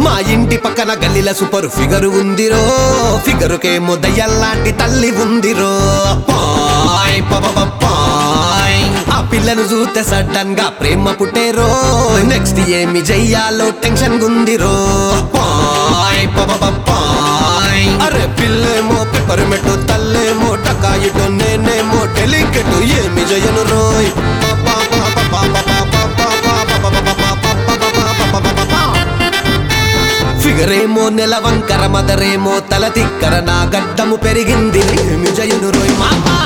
మా ఇంటి పక్కన గల్లీల సూపర్ ఫిగర్ ఉందిరో ఫిగరుకేమో దయ్యల్లాంటి తల్లి ఉందిరో పాయ్ పపప పాయ్. ఆ పిల్లను చూస్తే సడన్ గా ప్రేమ పుట్టేరో నెక్స్ట్ ఏమి చెయ్యాలో టెన్షన్ గుందిరో పాయ్ పపప పాయ్. అరే పిల్లేమో పెప్పరమెట్టు తల్లేమో టకాయిటో నేనేమో డెలికెట్ ఏమి జయను రోయ్ పా, పా, పా, పా, పా, పా, పా, పా, పా, పా, పా, పా, పా, పా, పా, పా, పా, పా, పా. ఫిగరేమో నెలవంకర మదరేమో తల తిక్కర నా గడ్డము పెరిగింది ఏమి జయను రోయ్ మామా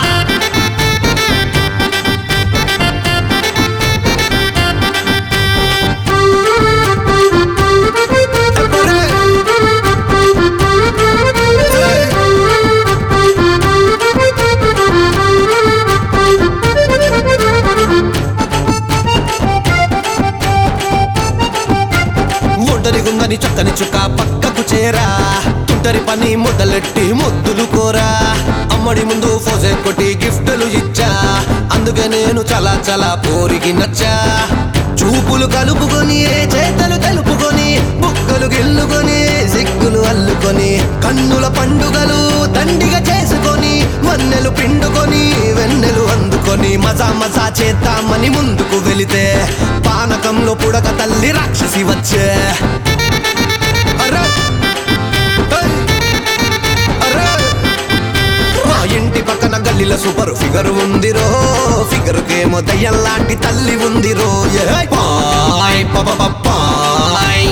ఒంటరిగుందని చక్కని చుక్క పక్కకు చేరా తుంటరి పని మొదలెట్టి ముద్దులు కోరా అమ్మడి ముందు ఫోజే కొట్టి గిఫ్టులు ఇచ్చా అందుకే నేను చాలా చాలా పోరికి నచ్చా చూపులు కలుపుకొని చేతలు తెలుపుకొని బుక్కలు గిల్లుకొని సిగ్గులు అల్లుకొని కన్నుల పండుగలు దండిగా చేసుకొని వన్నెలు పిండుకొని వెన్నెలు అందుకొని మజా మజా చేద్దామని ముందుకు వెళితే పానకంలో పుడక తల్లి రాక్షసి వచ్చే అరే! ఏయ్! అరే! మా ఇంటి పక్కన గల్లీల సూపర్ ఫిగర్ ఉందిరో ఫిగర్ కేమో దయ్యంలాంటి తల్లి ఉందిరో ఏయ్! పాయ్ పపప పాయ్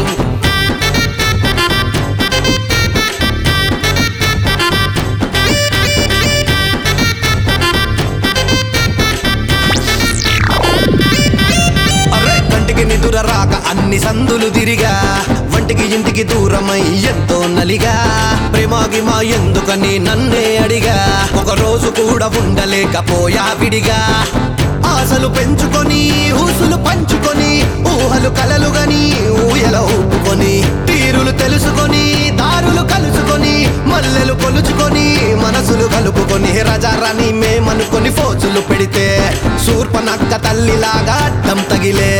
అరే కంటికి నిదుర రాక అన్ని సందులు తిరిగా వంటికి ఇంటికి దూరమై ఎంతో నలిగా ప్రేమాగి మా ఎందుకని నన్నే అడిగా ఒక రోజు కూడా ఉండలేకపోయా విడిగా ఆశలు పెంచుకొని ఊసులు పంచుకొని ఊహలు కలలుగని ఊయల ఊపుకొని తీరులు తెలుసుకొని దారులు కలుసుకొని మల్లెలు కొలుచుకొని మనసులు కలుపుకొని రజారాని మేమనుకొని ఫోజులు పెడితే శూర్పనక్క తల్లిలాగా అడ్డం తగిలే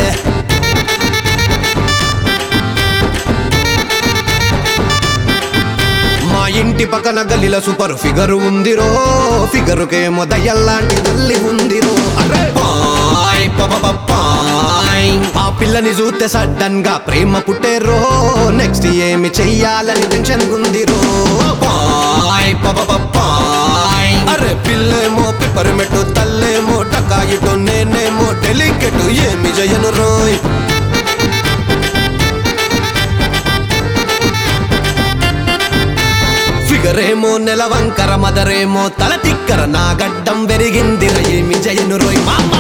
మా ఇంటి పక్కన గల్లీల సూపర్ ఫిగర్ ఉందిరో ఫిగరుకేమో దయ్యల్లాంటి తల్లి ఉందిరో అరే పాయ్ పపప పాయ్. ఆ పిల్లని చూస్తే సడన్ గా ప్రేమ పుట్టేరో నెక్స్ట్ ఏమి చెయ్యాలని టెన్షన్ ఉందిరో పాయ్ పపప పాయ్. అరే పిల్లేమో పిప్పరమెట్టు తల్లేమో టకాయిటో నేనేమో డెలికెట్ ఏమి జయను రోయ్ ఫిగరేమో నెలవంకర మదరేమో తల తిక్కర నా గడ్డం పెరిగింది ఏమి జయను రోయ్ మామ